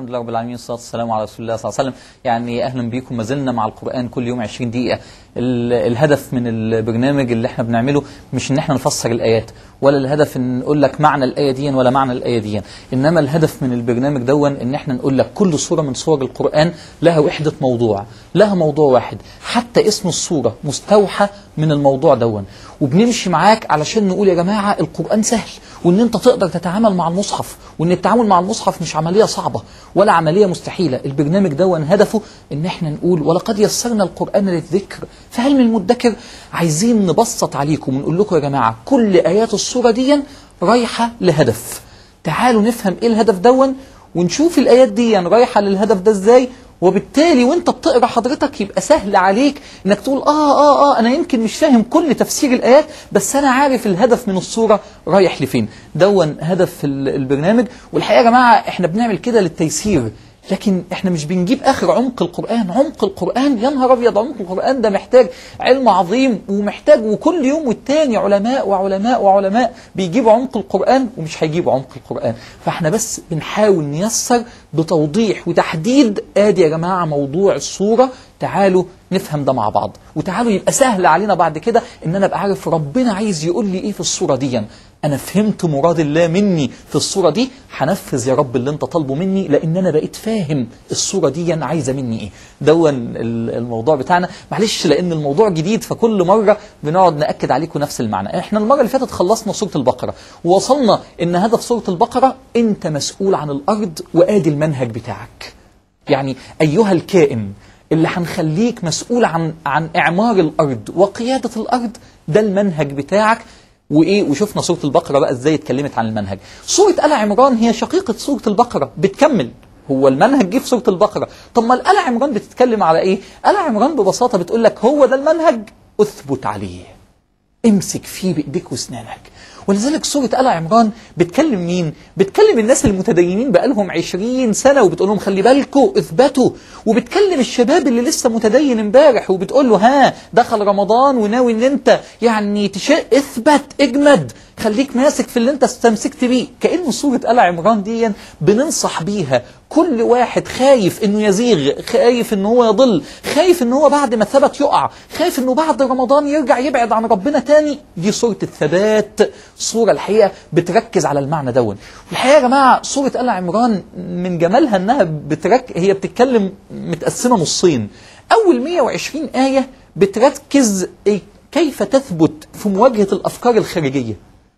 لله رب العالمين والصلاه والسلام على رسول الله صلى الله عليه وسلم يعني اهلا بيكم ما زلنا مع القران كل يوم 20 دقيقه ال- الهدف من البرنامج اللي احنا بنعمله مش ان احنا نفسر الايات ولا الهدف ان نقول لك معنى الايه دي ولا معنى الايه دي انما الهدف من البرنامج دون ان احنا نقول لك كل سوره من سور القران لها وحده موضوع لها موضوع واحد حتى اسم السوره مستوحى من الموضوع دون وبنمشي معاك علشان نقول يا جماعه القران سهل وان انت تقدر تتعامل مع المصحف وان التعامل مع المصحف مش عمليه صعبه ولا عمليه مستحيله البرنامج دون هدفه ان احنا نقول ولقد يسرنا القران للذكر فهل من مدكر عايزين نبسط عليكم ونقول لكم يا جماعه كل ايات السوره دي رايحه لهدف تعالوا نفهم ايه الهدف دون ونشوف الايات دي رايحه للهدف ده ازاي وبالتالي وانت بتقرا حضرتك يبقى سهل عليك انك تقول اه اه اه انا يمكن مش فاهم كل تفسير الايات بس انا عارف الهدف من الصوره رايح لفين دون هدف ال- البرنامج والحقيقه يا جماعه احنا بنعمل كده للتيسير لكن احنا مش بنجيب اخر عمق القران عمق القران يا نهار ابيض عمق القران ده محتاج علم عظيم ومحتاج وكل يوم والتاني علماء وعلماء وعلماء بيجيبوا عمق القران ومش هيجيبوا عمق القران فاحنا بس بنحاول نيسر بتوضيح وتحديد ادي يا جماعه موضوع الصوره تعالوا نفهم ده مع بعض وتعالوا يبقى سهل علينا بعد كده ان انا ابقى عارف ربنا عايز يقول لي ايه في الصوره دي انا فهمت مراد الله مني في الصوره دي هنفذ يا رب اللي انت طالبه مني لان انا بقيت فاهم الصوره دي عايزه مني ايه دون ال- الموضوع بتاعنا معلش لان الموضوع جديد فكل مره بنقعد ناكد عليكم نفس المعنى احنا المره اللي فاتت خلصنا سوره البقره ووصلنا ان هدف سوره البقره انت مسؤول عن الارض وادي المنهج بتاعك يعني ايها الكائن اللي هنخليك مسؤول عن عن اعمار الارض وقياده الارض ده المنهج بتاعك وايه وشفنا سوره البقره بقى ازاي اتكلمت عن المنهج سوره ال عمران هي شقيقه سوره البقره بتكمل هو المنهج جه في سوره البقره طب ما ال عمران بتتكلم على ايه ال عمران ببساطه بتقول لك هو ده المنهج اثبت عليه امسك فيه بايديك واسنانك ولذلك سورة آل عمران بتكلم مين؟ بتكلم الناس المتدينين بقالهم عشرين سنة وبتقول لهم خلي بالكوا اثبتوا وبتكلم الشباب اللي لسه متدين امبارح وبتقول له ها دخل رمضان وناوي ان انت يعني تشاء اثبت اجمد خليك ماسك في اللي انت استمسكت بيه كأن سورة آل عمران دي بننصح بيها كل واحد خايف انه يزيغ خايف ان هو يضل خايف ان هو بعد ما ثبت يقع خايف انه بعد رمضان يرجع يبعد عن ربنا تاني دي سورة الثبات صورة الحقيقة بتركز على المعنى دون والحقيقة يا جماعة سورة آل عمران من جمالها انها بترك هي بتتكلم متقسمة نصين اول 120 آية بتركز كيف تثبت في مواجهة الافكار الخارجية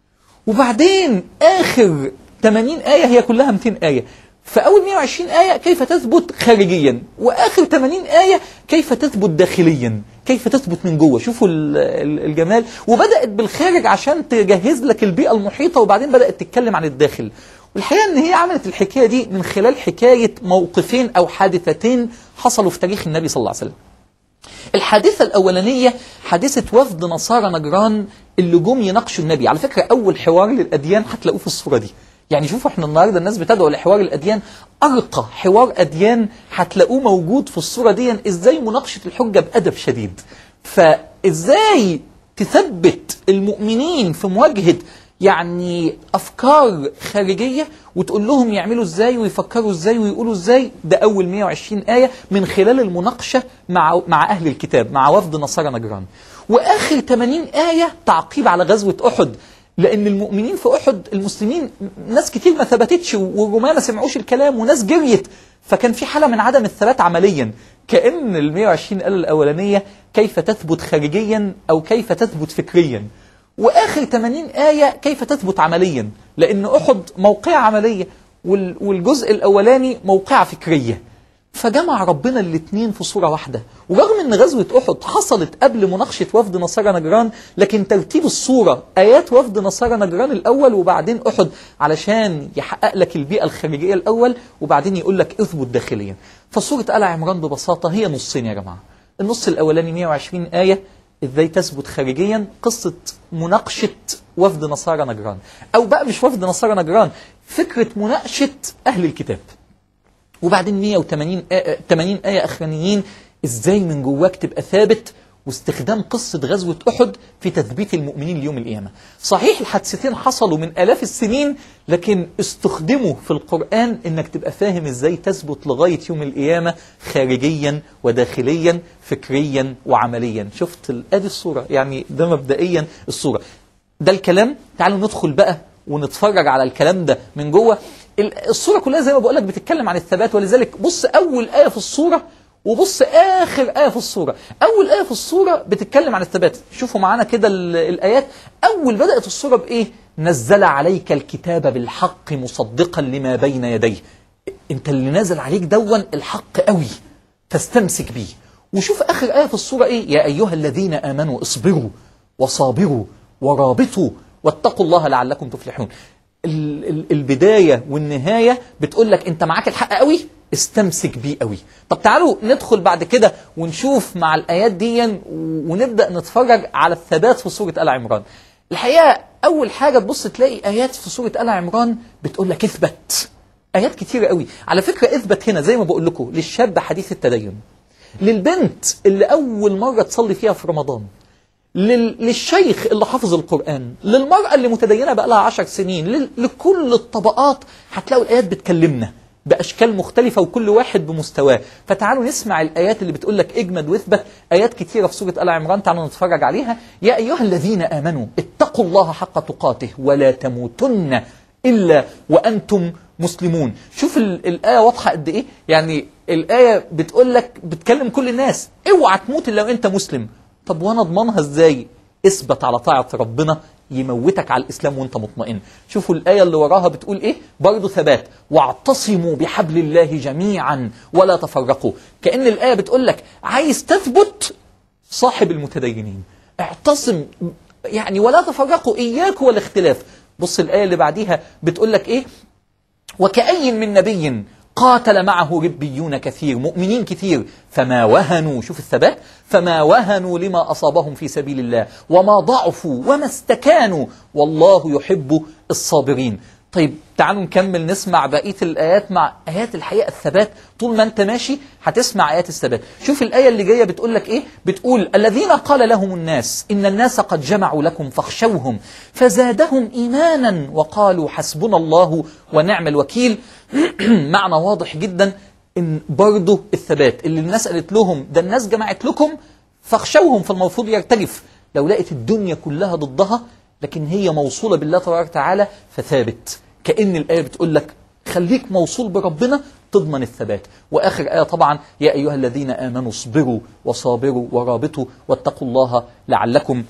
وبعدين آخر 80 آية هي كلها 200 آية فأول 120 آية كيف تثبت خارجيا وآخر 80 آية كيف تثبت داخليا كيف تثبت من جوه شوفوا ال- ال- الجمال وبدأت بالخارج عشان تجهز لك البيئة المحيطة وبعدين بدأت تتكلم عن الداخل والحقيقة ان هي عملت الحكاية دي من خلال حكاية موقفين أو حادثتين حصلوا في تاريخ النبي صلى الله عليه وسلم الحادثة الأولانية حادثة وفد نصارى نجران اللي جم يناقشوا النبي على فكرة أول حوار للأديان هتلاقوه في الصورة دي يعني شوفوا احنا النهارده الناس بتدعو لحوار الاديان ارقى حوار اديان هتلاقوه موجود في الصوره دي ازاي مناقشه الحجه بادب شديد فازاي تثبت المؤمنين في مواجهه يعني افكار خارجيه وتقول لهم يعملوا ازاي ويفكروا ازاي ويقولوا ازاي ده اول 120 ايه من خلال المناقشه مع مع اهل الكتاب مع وفد نصارى نجران واخر 80 ايه تعقيب على غزوه احد لان المؤمنين في احد المسلمين ناس كتير ما ثبتتش والرماة ما سمعوش الكلام وناس جريت فكان في حاله من عدم الثبات عمليا كان ال 120 آية الاولانيه كيف تثبت خارجيا او كيف تثبت فكريا واخر 80 ايه كيف تثبت عمليا لان احد موقعه عمليه وال- والجزء الاولاني موقعه فكريه فجمع ربنا الاثنين في صورة واحدة ورغم ان غزوة احد حصلت قبل مناقشة وفد نصارى نجران لكن ترتيب الصورة ايات وفد نصارى نجران الاول وبعدين احد علشان يحقق لك البيئة الخارجية الاول وبعدين يقول لك اثبت داخليا فصورة آل عمران ببساطة هي نصين يا جماعة النص الاولاني 120 آية ازاي تثبت خارجيا قصة مناقشة وفد نصارى نجران او بقى مش وفد نصارى نجران فكرة مناقشة اهل الكتاب وبعدين 180 آية 80 آية أخرانيين إزاي من جواك تبقى ثابت واستخدام قصة غزوة أحد في تثبيت المؤمنين ليوم القيامة صحيح الحادثتين حصلوا من آلاف السنين لكن استخدموا في القرآن إنك تبقى فاهم إزاي تثبت لغاية يوم القيامة خارجيا وداخليا فكريا وعمليا شفت ال- ادي الصورة يعني ده مبدئيا الصورة ده الكلام تعالوا ندخل بقى ونتفرج على الكلام ده من جوه ال- الصورة كلها زي ما بقول لك بتتكلم عن الثبات ولذلك بص أول آية في الصورة وبص آخر آية في الصورة أول آية في الصورة بتتكلم عن الثبات شوفوا معانا كده ال- الآيات أول بدأت الصورة بإيه نزل عليك الكتاب بالحق مصدقا لما بين يديه انت اللي نازل عليك دون الحق قوي فاستمسك بيه وشوف آخر آية في الصورة إيه يا أيها الذين آمنوا اصبروا وصابروا ورابطوا واتقوا الله لعلكم تفلحون ال- ال- البداية والنهاية بتقول لك انت معاك الحق قوي استمسك بيه قوي طب تعالوا ندخل بعد كده ونشوف مع الآيات دي ونبدأ نتفرج على الثبات في سورة آل عمران الحقيقة أول حاجة تبص تلاقي آيات في سورة آل عمران بتقول لك اثبت آيات كتيرة قوي على فكرة اثبت هنا زي ما بقول لكم للشاب حديث التدين للبنت اللي أول مرة تصلي فيها في رمضان لل- للشيخ اللي حافظ القرآن للمرأة اللي متدينة بقى لها عشر سنين لل- لكل الطبقات هتلاقوا الآيات بتكلمنا بأشكال مختلفة وكل واحد بمستواه فتعالوا نسمع الآيات اللي بتقول لك اجمد واثبت آيات كتيرة في سورة آل عمران تعالوا نتفرج عليها يا أيها الذين آمنوا اتقوا الله حق تقاته ولا تموتن إلا وأنتم مسلمون شوف ال- الآية واضحة قد إيه يعني الآية بتقول لك بتكلم كل الناس اوعى تموت إلا وأنت مسلم طب وانا اضمنها ازاي اثبت على طاعة ربنا يموتك على الإسلام وانت مطمئن شوفوا الآية اللي وراها بتقول إيه برضو ثبات واعتصموا بحبل الله جميعا ولا تفرقوا كأن الآية بتقول لك عايز تثبت صاحب المتدينين اعتصم يعني ولا تفرقوا إياك والاختلاف بص الآية اللي بعديها بتقول لك إيه وكأي من نبي قاتل معه ربيون كثير مؤمنين كثير فما وهنوا شوف الثبات فما وهنوا لما أصابهم في سبيل الله وما ضعفوا وما استكانوا والله يحب الصابرين طيب تعالوا نكمل نسمع بقية الآيات مع آيات الحقيقة الثبات طول ما أنت ماشي هتسمع آيات الثبات شوف الآية اللي جاية بتقول لك إيه بتقول الذين قال لهم الناس إن الناس قد جمعوا لكم فاخشوهم فزادهم إيمانا وقالوا حسبنا الله ونعم الوكيل معنى واضح جدا إن برضه الثبات اللي الناس قالت لهم ده الناس جمعت لكم فاخشوهم فالمفروض يرتجف لو لقيت الدنيا كلها ضدها لكن هي موصولة بالله تبارك وتعالى فثابت كأن الآية بتقول لك خليك موصول بربنا تضمن الثبات وآخر آية طبعا يا أيها الذين آمنوا اصبروا وصابروا ورابطوا واتقوا الله لعلكم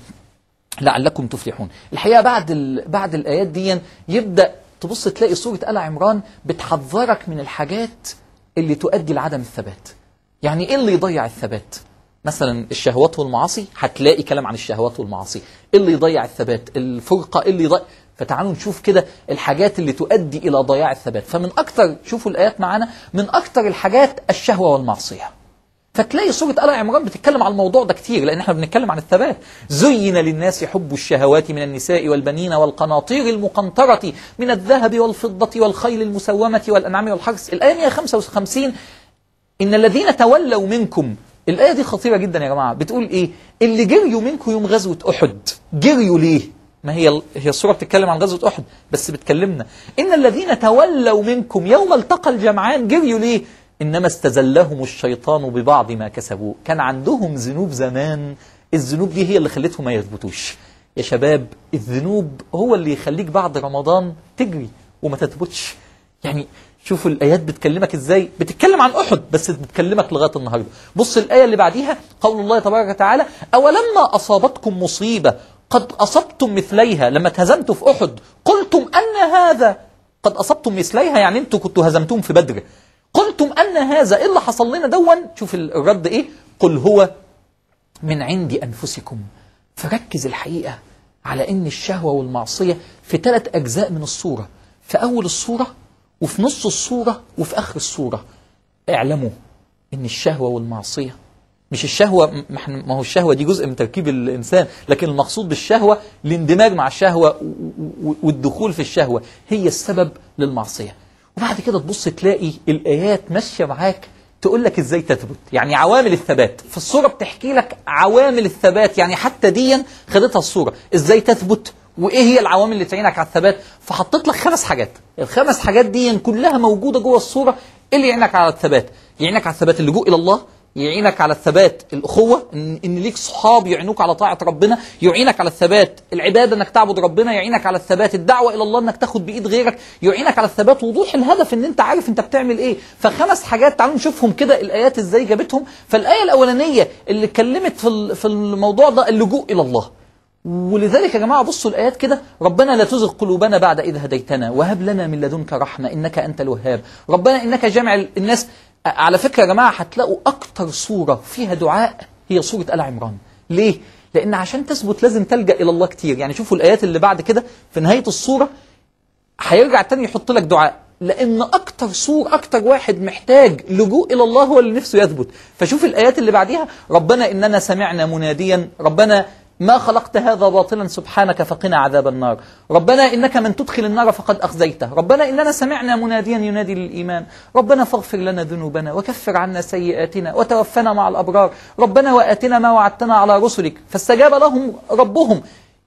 لعلكم تفلحون الحقيقة بعد ال... بعد الآيات دي يبدأ تبص تلاقي سورة آل عمران بتحذرك من الحاجات اللي تؤدي لعدم الثبات يعني ايه اللي يضيع الثبات مثلا الشهوات والمعاصي هتلاقي كلام عن الشهوات والمعاصي ايه اللي يضيع الثبات الفرقة إيه اللي يضيع فتعالوا نشوف كده الحاجات اللي تؤدي إلى ضياع الثبات فمن أكتر شوفوا الآيات معانا من أكتر الحاجات الشهوة والمعصية فتلاقي سورة آل عمران بتتكلم عن الموضوع ده كتير لأن احنا بنتكلم عن الثبات زين للناس حب الشهوات من النساء والبنين والقناطير المقنطرة من الذهب والفضة والخيل المسومة والأنعام والحرث الآية 155 إن الذين تولوا منكم الآية دي خطيرة جدا يا جماعة بتقول إيه اللي جريوا منكم يوم غزوة أحد جريوا ليه ما هي هي السورة بتتكلم عن غزوة أحد بس بتكلمنا إن الذين تولوا منكم يوم التقى الجمعان جريوا ليه إنما استزلهم الشيطان ببعض ما كسبوا كان عندهم ذنوب زمان الذنوب دي هي اللي خلتهم ما يثبتوش يا شباب الذنوب هو اللي يخليك بعد رمضان تجري وما تثبتش يعني شوفوا الآيات بتكلمك إزاي بتتكلم عن أحد بس بتكلمك لغاية النهاردة بص الآية اللي بعديها قول الله تبارك وتعالى أولما أصابتكم مصيبة قد أصبتم مثليها لما اتهزمتوا في أحد قلتم أن هذا قد أصبتم مثليها يعني أنتوا كنتوا هزمتم في بدر قلتم أن هذا إيه اللي حصل لنا دون شوف الرد إيه قل هو من عند أنفسكم فركز الحقيقة على أن الشهوة والمعصية في ثلاث أجزاء من الصورة في أول الصورة وفي نص الصورة وفي آخر الصورة اعلموا أن الشهوة والمعصية مش الشهوة ما هو الشهوة دي جزء من تركيب الإنسان لكن المقصود بالشهوة الاندماج مع الشهوة والدخول في الشهوة هي السبب للمعصية وبعد كده تبص تلاقي الآيات ماشية معاك تقول لك ازاي تثبت يعني عوامل الثبات في الصورة بتحكي لك عوامل الثبات يعني حتى ديا خدتها الصورة ازاي تثبت وايه هي العوامل اللي تعينك على الثبات فحطيت لك خمس حاجات الخمس حاجات دي كلها موجودة جوه الصورة إيه اللي يعينك على الثبات يعينك على الثبات اللجوء الى الله يعينك على الثبات الأخوة إن, إن ليك صحاب يعينوك على طاعة ربنا يعينك على الثبات العبادة إنك تعبد ربنا يعينك على الثبات الدعوة إلى الله إنك تاخد بإيد غيرك يعينك على الثبات وضوح الهدف إن أنت عارف أنت بتعمل إيه فخمس حاجات تعالوا نشوفهم كده الآيات إزاي جابتهم فالآية الأولانية اللي اتكلمت في ال- في الموضوع ده اللجوء إلى الله ولذلك يا جماعة بصوا الآيات كده ربنا لا تزغ قلوبنا بعد إذ هديتنا وهب لنا من لدنك رحمة إنك أنت الوهاب ربنا إنك جامع الناس على فكرة يا جماعة هتلاقوا أكتر صورة فيها دعاء هي صورة آل عمران ليه؟ لأن عشان تثبت لازم تلجأ إلى الله كتير يعني شوفوا الآيات اللي بعد كده في نهاية الصورة هيرجع تاني يحط لك دعاء لان اكتر سور اكتر واحد محتاج لجوء الى الله هو اللي نفسه يثبت فشوف الايات اللي بعديها ربنا اننا سمعنا مناديا ربنا ما خلقت هذا باطلا سبحانك فقنا عذاب النار ربنا انك من تدخل النار فقد اخزيته ربنا اننا سمعنا مناديا ينادي للايمان ربنا فاغفر لنا ذنوبنا وكفر عنا سيئاتنا وتوفنا مع الابرار ربنا واتنا ما وعدتنا على رسلك فاستجاب لهم ربهم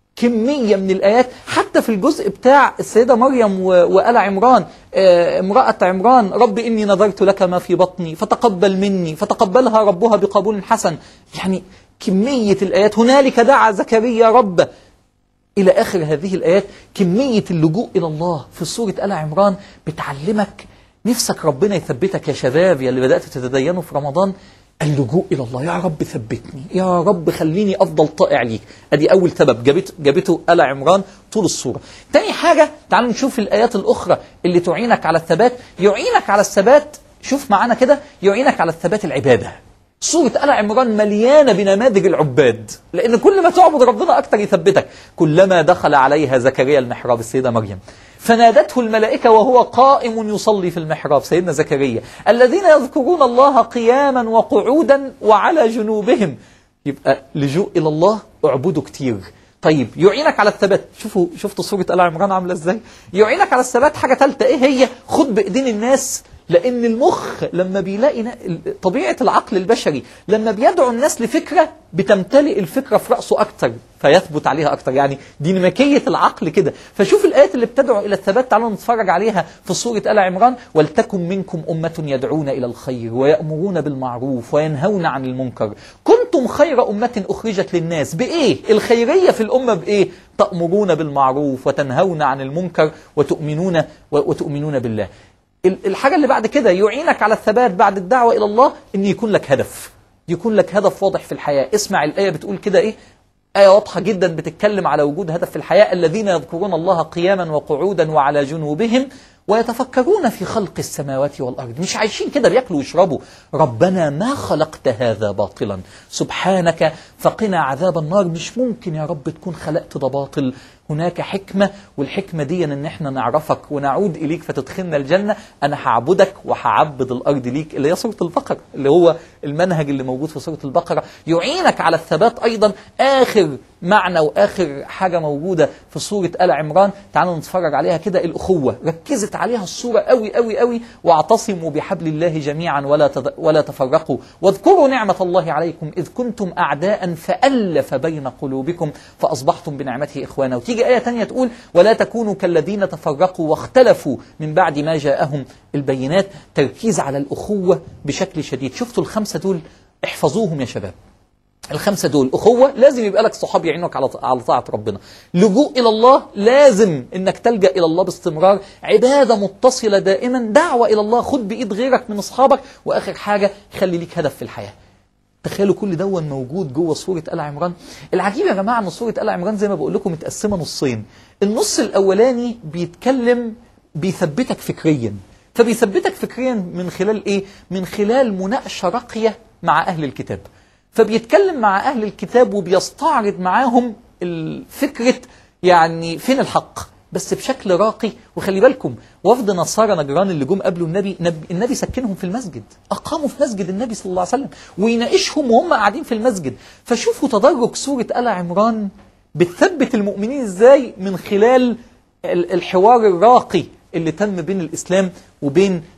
كمية من الآيات حتى في الجزء بتاع السيدة مريم و- وآل عمران آه، امرأة عمران رب إني نذرت لك ما في بطني فتقبل مني فتقبلها ربها بقبول حسن يعني كمية الآيات هنالك دعا زكريا ربه إلى آخر هذه الآيات كمية اللجوء إلى الله في سورة آل عمران بتعلمك نفسك ربنا يثبتك يا شباب يا اللي بدأت تتدينوا في رمضان اللجوء إلى الله يا رب ثبتني يا رب خليني أفضل طائع ليك أدي أول سبب جابت جابته آل عمران طول الصورة تاني حاجة تعالوا نشوف الآيات الأخرى اللي تعينك على الثبات يعينك على الثبات شوف معانا كده يعينك على الثبات العبادة سورة آل عمران مليانة بنماذج العباد لأن كل ما تعبد ربنا أكتر يثبتك كلما دخل عليها زكريا المحراب السيدة مريم فنادته الملائكة وهو قائم يصلي في المحراب سيدنا زكريا الذين يذكرون الله قياما وقعودا وعلى جنوبهم يبقى لجوء إلى الله اعبده كتير طيب يعينك على الثبات شوفوا شفتوا سورة آل عمران عاملة ازاي يعينك على الثبات حاجة ثالثة ايه هي خد بإيدين الناس لأن المخ لما بيلاقي نا- طبيعة العقل البشري لما بيدعو الناس لفكرة بتمتلئ الفكرة في رأسه أكتر فيثبت عليها أكتر يعني ديناميكية العقل كده فشوف الآيات اللي بتدعو إلى الثبات تعالوا نتفرج عليها في سورة آل عمران ولتكن منكم أمة يدعون إلى الخير ويأمرون بالمعروف وينهون عن المنكر كنتم خير أمة أخرجت للناس بإيه؟ الخيرية في الأمة بإيه؟ تأمرون بالمعروف وتنهون عن المنكر وتؤمنون وتؤمنون بالله ال- الحاجة اللي بعد كده يعينك على الثبات بعد الدعوة إلى الله إن يكون لك هدف يكون لك هدف واضح في الحياة اسمع الآية بتقول كده إيه آية واضحة جدا بتتكلم على وجود هدف في الحياة الذين يذكرون الله قياما وقعودا وعلى جنوبهم ويتفكرون في خلق السماوات والأرض مش عايشين كده بياكلوا ويشربوا ربنا ما خلقت هذا باطلا سبحانك فقنا عذاب النار مش ممكن يا رب تكون خلقت ده باطل هناك حكمة والحكمة دي ان احنا نعرفك ونعود اليك فتدخلنا الجنة انا هعبدك وهعبد الارض ليك اللي هي سورة البقرة اللي هو المنهج اللي موجود في سورة البقرة يعينك على الثبات ايضا اخر معنى واخر حاجة موجودة في سورة آل عمران تعالوا نتفرج عليها كده الاخوة ركزت عليها الصورة قوي قوي قوي واعتصموا بحبل الله جميعا ولا تد... ولا تفرقوا واذكروا نعمة الله عليكم اذ كنتم اعداء فالف بين قلوبكم فاصبحتم بنعمته اخوانا وتيجي آية تانية تقول ولا تكونوا كالذين تفرقوا واختلفوا من بعد ما جاءهم البينات تركيز على الأخوة بشكل شديد شفتوا الخمسة دول احفظوهم يا شباب الخمسة دول أخوة لازم يبقى لك صحاب يعينوك على على طاعة ربنا لجوء إلى الله لازم إنك تلجأ إلى الله باستمرار عبادة متصلة دائما دعوة إلى الله خد بإيد غيرك من أصحابك وآخر حاجة خلي ليك هدف في الحياة تخيلوا كل دون موجود جوه سورة آل عمران العجيب يا جماعة ان سورة آل عمران زي ما بقول لكم متقسمة نصين النص الأولاني بيتكلم بيثبتك فكريا فبيثبتك فكريا من خلال ايه من خلال مناقشة راقية مع أهل الكتاب فبيتكلم مع أهل الكتاب وبيستعرض معاهم الفكرة يعني فين الحق بس بشكل راقي وخلي بالكم وفد نصارى نجران اللي جم قبلوا النبي نب... النبي سكنهم في المسجد اقاموا في مسجد النبي صلى الله عليه وسلم ويناقشهم وهم قاعدين في المسجد فشوفوا تدرج سوره ال عمران بتثبت المؤمنين ازاي من خلال ال- الحوار الراقي اللي تم بين الاسلام وبين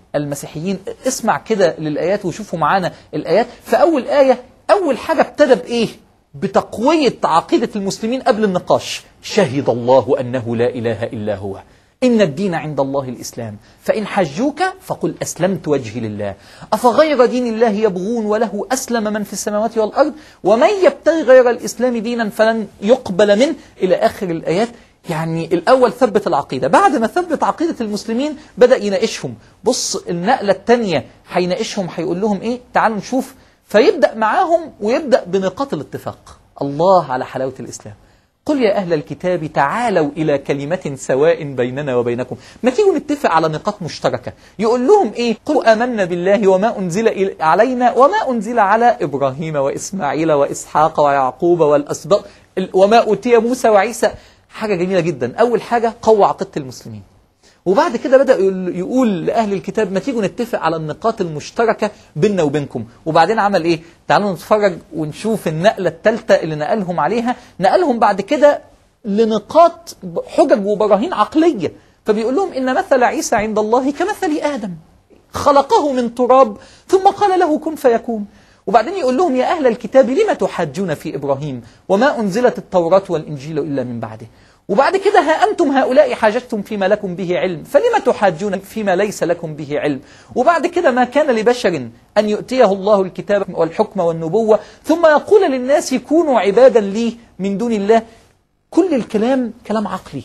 المسيحيين اسمع كده للآيات وشوفوا معانا الآيات فأول آية أول حاجة ابتدى بإيه بتقوية عقيدة المسلمين قبل النقاش شهد الله أنه لا إله إلا هو إن الدين عند الله الإسلام فإن حجوك فقل أسلمت وجهي لله أفغير دين الله يبغون وله أسلم من في السماوات والأرض ومن يبتغي غير الإسلام دينا فلن يقبل منه إلى آخر الآيات يعني الأول ثبت العقيدة بعد ما ثبت عقيدة المسلمين بدأ يناقشهم بص النقلة الثانية هيناقشهم هيقول لهم إيه تعالوا نشوف فيبدأ معاهم ويبدأ بنقاط الاتفاق الله على حلاوة الإسلام قل يا أهل الكتاب تعالوا إلى كلمة سواء بيننا وبينكم ما تيجوا نتفق على نقاط مشتركة يقول لهم إيه قلوا آمنا بالله وما أنزل إل- علينا وما أنزل على إبراهيم وإسماعيل وإسحاق ويعقوب والأسباط ال- وما أوتي موسى وعيسى حاجة جميلة جدا أول حاجة قوى عقيدة المسلمين وبعد كده بدأ يقول- يقول لأهل الكتاب ما تيجوا نتفق على النقاط المشتركة بيننا وبينكم وبعدين عمل إيه تعالوا نتفرج ونشوف النقلة الثالثة اللي نقلهم عليها نقلهم بعد كده لنقاط ب- حجج وبراهين عقلية فبيقول لهم إن مثل عيسى عند الله كمثل آدم خلقه من تراب ثم قال له كن فيكون وبعدين يقول لهم يا أهل الكتاب لم تحاجون في إبراهيم وما أنزلت التوراة والإنجيل إلا من بعده وبعد كده ها أنتم هؤلاء حاججتم فيما لكم به علم فلم تحاجون فيما ليس لكم به علم وبعد كده ما كان لبشر أن يؤتيه الله الكتاب والحكم والنبوة ثم يقول للناس كونوا عبادا لي من دون الله كل الكلام كلام عقلي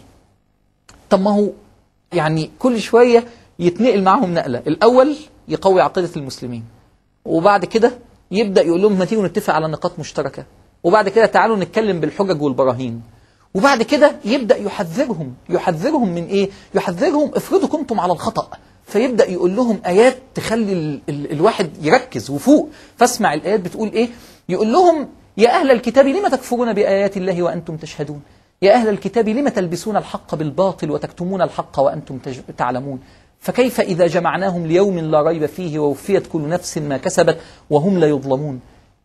طب ما هو يعني كل شوية يتنقل معاهم نقلة الأول يقوي عقيدة المسلمين وبعد كده يبدأ يقول لهم ما تيجوا نتفق على نقاط مشتركة وبعد كده تعالوا نتكلم بالحجج والبراهين وبعد كده يبدأ يحذرهم يحذرهم من إيه؟ يحذرهم افرضوا كنتم على الخطأ فيبدأ يقول لهم آيات تخلي ال ال الواحد يركز وفوق فاسمع الآيات بتقول إيه؟ يقول لهم يا أهل الكتاب لم تكفرون بآيات الله وأنتم تشهدون يا أهل الكتاب لم تلبسون الحق بالباطل وتكتمون الحق وأنتم تج- تعلمون فكيف إذا جمعناهم ليوم لا ريب فيه ووفيت كل نفس ما كسبت وهم لا يظلمون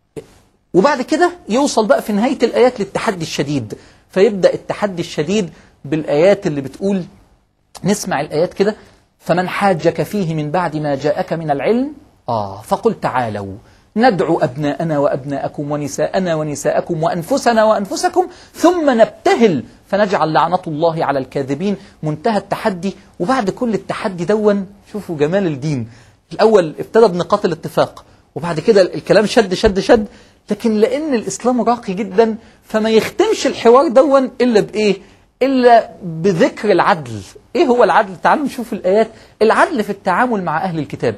وبعد كده يوصل بقى في نهاية الآيات للتحدي الشديد فيبدأ التحدي الشديد بالآيات اللي بتقول نسمع الآيات كده فمن حاجك فيه من بعد ما جاءك من العلم آه فقل تعالوا ندعو أبناءنا وأبناءكم ونساءنا ونساءكم وأنفسنا وأنفسكم ثم نبتهل فنجعل لعنة الله على الكاذبين منتهى التحدي وبعد كل التحدي دون شوفوا جمال الدين الأول ابتدى بنقاط الاتفاق وبعد كده الكلام شد شد شد لكن لأن الإسلام راقي جدا فما يختمش الحوار دون إلا بإيه إلا بذكر العدل إيه هو العدل تعالوا نشوف الآيات العدل في التعامل مع أهل الكتاب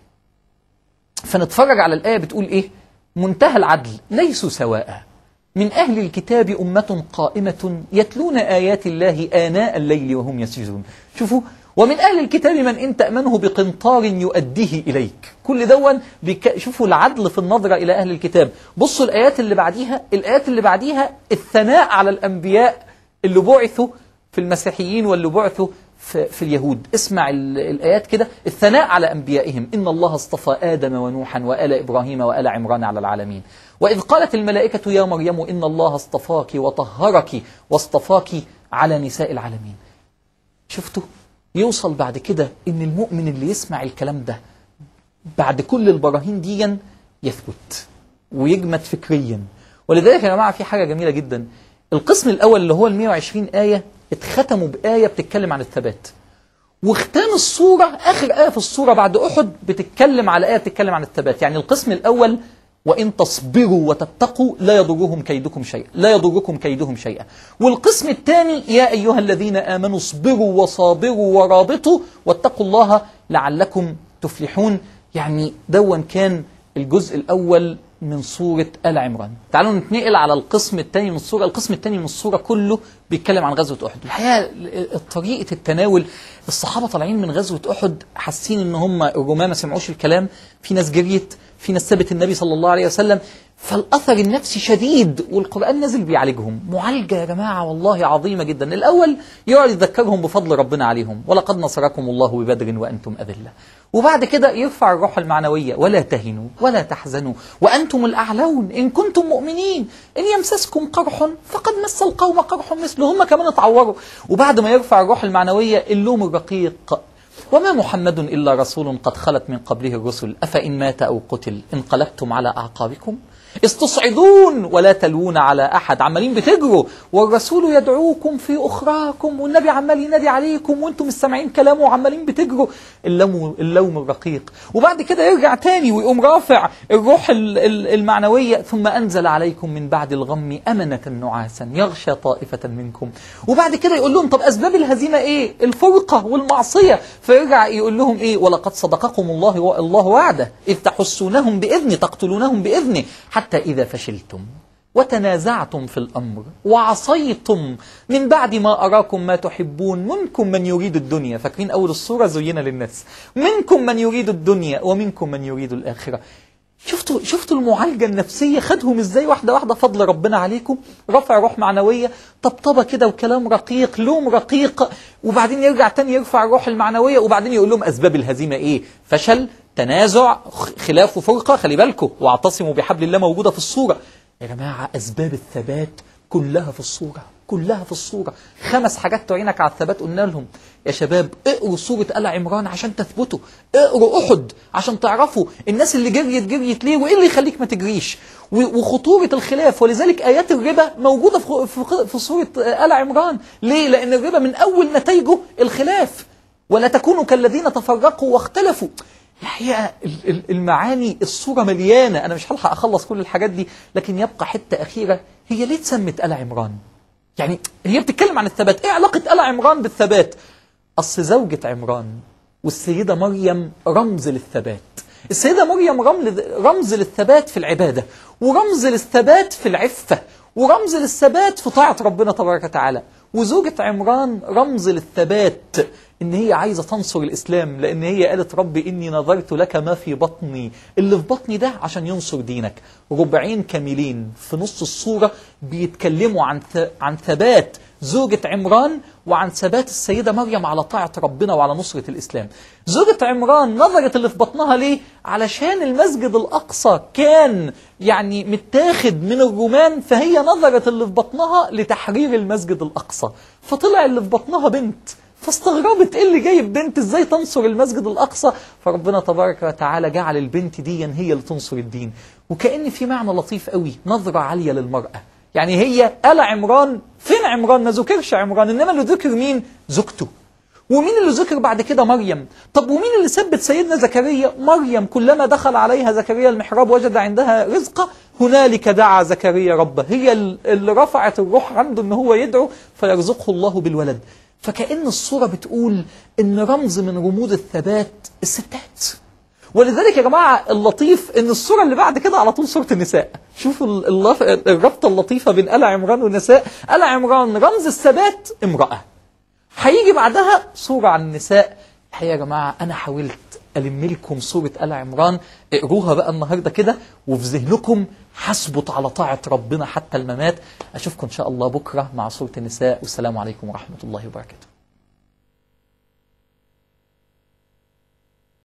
فنتفرج على الآية بتقول إيه منتهى العدل ليسوا سواء من أهل الكتاب أمة قائمة يتلون آيات الله آناء الليل وهم يسجدون شوفوا ومن أهل الكتاب من إن تأمنه بقنطار يؤديه إليك كل دون بك... شوفوا العدل في النظرة إلى أهل الكتاب بصوا الآيات اللي بعديها الآيات اللي بعديها الثناء على الأنبياء اللي بعثوا في المسيحيين واللي بعثوا في, في اليهود اسمع ال- الآيات كده الثناء على أنبيائهم إن الله اصطفى آدم ونوحا وآل إبراهيم وآل عمران على العالمين وإذ قالت الملائكة يا مريم إن الله اصطفاك وطهرك واصطفاك على نساء العالمين شفتوا يوصل بعد كده إن المؤمن اللي يسمع الكلام ده بعد كل البراهين ديا يثبت ويجمد فكريا ولذلك يا جماعة في حاجة جميلة جدا القسم الأول اللي هو ال 120 آية اتختموا بآية بتتكلم عن الثبات وختام الصورة آخر آية في الصورة بعد أحد بتتكلم على آية بتتكلم عن الثبات يعني القسم الأول وإن تصبروا وتتقوا لا يضرهم كيدكم شيئا لا يضركم كيدهم شيئا والقسم الثاني يا أيها الذين آمنوا اصبروا وصابروا ورابطوا واتقوا الله لعلكم تفلحون يعني دون كان الجزء الأول من سورة آل عمران تعالوا نتنقل على القسم الثاني من السورة القسم الثاني من السورة كله بيتكلم عن غزوة أحد الحقيقة طريقة التناول الصحابة طالعين من غزوة أحد حاسين إن هم الرماة ما سمعوش الكلام في ناس جريت في ناس سابت النبي صلى الله عليه وسلم فالأثر النفسي شديد والقرآن نزل بيعالجهم معالجة يا جماعة والله عظيمة جدا الأول يقعد يذكرهم بفضل ربنا عليهم ولقد نصركم الله ببدر وأنتم أذلة وبعد كده يرفع الروح المعنوية ولا تهنوا ولا تحزنوا وأنتم الأعلون إن كنتم مؤمنين إن يمسسكم قرح فقد مس القوم قرح مثله هم كمان اتعوروا وبعد ما يرفع الروح المعنوية اللوم الرقيق وما محمد إلا رسول قد خلت من قبله الرسل أفإن مات أو قتل انقلبتم على أعقابكم استصعدون ولا تلوون على أحد عمالين بتجروا والرسول يدعوكم في أخراكم والنبي عمال ينادي عليكم وانتم مش سامعين كلامه وعمالين بتجروا اللوم, اللوم الرقيق وبعد كده يرجع تاني ويقوم رافع الروح ال- ال- المعنوية ثم أنزل عليكم من بعد الغم أمنة نعاسا يغشى طائفة منكم وبعد كده يقول لهم طب أسباب الهزيمة إيه الفرقة والمعصية فيرجع يقول لهم إيه ولقد صدقكم الله الله وعده إذ تحسونهم بإذنه تقتلونهم بإذنه حتى إذا فشلتم وتنازعتم في الأمر وعصيتم من بعد ما أراكم ما تحبون منكم من يريد الدنيا فاكرين أول الصورة زينا للناس منكم من يريد الدنيا ومنكم من يريد الآخرة شفتوا شفتوا المعالجة النفسية خدهم ازاي واحدة واحدة فضل ربنا عليكم رفع روح معنوية طبطبة كده وكلام رقيق لوم رقيق وبعدين يرجع تاني يرفع الروح المعنوية وبعدين يقول لهم أسباب الهزيمة إيه فشل تنازع خلاف وفرقة خلي بالكم واعتصموا بحبل الله موجودة في الصورة يا جماعة أسباب الثبات كلها في الصورة كلها في الصورة خمس حاجات تعينك على الثبات قلنا لهم يا شباب اقروا سورة آل عمران عشان تثبتوا اقروا أحد عشان تعرفوا الناس اللي جريت جريت ليه وإيه اللي يخليك ما تجريش و- وخطورة الخلاف ولذلك آيات الربا موجودة في خ- في خ- في سورة آل عمران ليه؟ لأن الربا من أول نتائجه الخلاف ولا تكونوا كالذين تفرقوا واختلفوا الحقيقة ال- ال- المعاني الصورة مليانة أنا مش هلحق أخلص كل الحاجات دي لكن يبقى حتة أخيرة هي ليه اتسمت آل عمران يعني هي بتتكلم عن الثبات ايه علاقة آل عمران بالثبات أصل زوجة عمران والسيدة مريم رمز للثبات السيدة مريم رمز رمز للثبات في العبادة ورمز للثبات في العفة ورمز للثبات في طاعة ربنا تبارك وتعالى وزوجة عمران رمز للثبات ان هي عايزة تنصر الاسلام لان هي قالت ربي اني نظرت لك ما في بطني اللي في بطني ده عشان ينصر دينك ربعين كاملين في نص الصورة بيتكلموا عن ث- عن ثبات زوجة عمران وعن ثبات السيدة مريم على طاعة ربنا وعلى نصرة الإسلام زوجة عمران نظرت اللي في بطنها ليه؟ علشان المسجد الأقصى كان يعني متاخد من الرومان فهي نظرت اللي في بطنها لتحرير المسجد الأقصى فطلع اللي في بطنها بنت فاستغربت ايه اللي جايب بنت ازاي تنصر المسجد الاقصى فربنا تبارك وتعالى جعل البنت دي هي اللي تنصر الدين وكأن في معنى لطيف قوي نظرة عالية للمرأة يعني هي آل عمران فين عمران ما ذكرش عمران انما اللي ذكر مين زوجته ومين اللي ذكر بعد كده مريم طب ومين اللي ثبت سيدنا زكريا مريم كلما دخل عليها زكريا المحراب وجد عندها رزقا هنالك دعا زكريا ربه هي اللي رفعت الروح عنده ان هو يدعو فيرزقه الله بالولد فكأن الصورة بتقول ان رمز من رموز الثبات الستات ولذلك يا جماعة اللطيف ان الصورة اللي بعد كده على طول صورة النساء شوفوا ال- اللف... الربطة اللطيفة بين آل عمران والنساء آل عمران رمز الثبات امرأة هيجي بعدها صورة عن النساء الحقيقة يا جماعة أنا حاولت ألم لكم صورة آل عمران اقروها بقى النهاردة كده وفي ذهنكم حسبت على طاعة ربنا حتى الممات أشوفكم إن شاء الله بكرة مع صورة النساء والسلام عليكم ورحمة الله وبركاته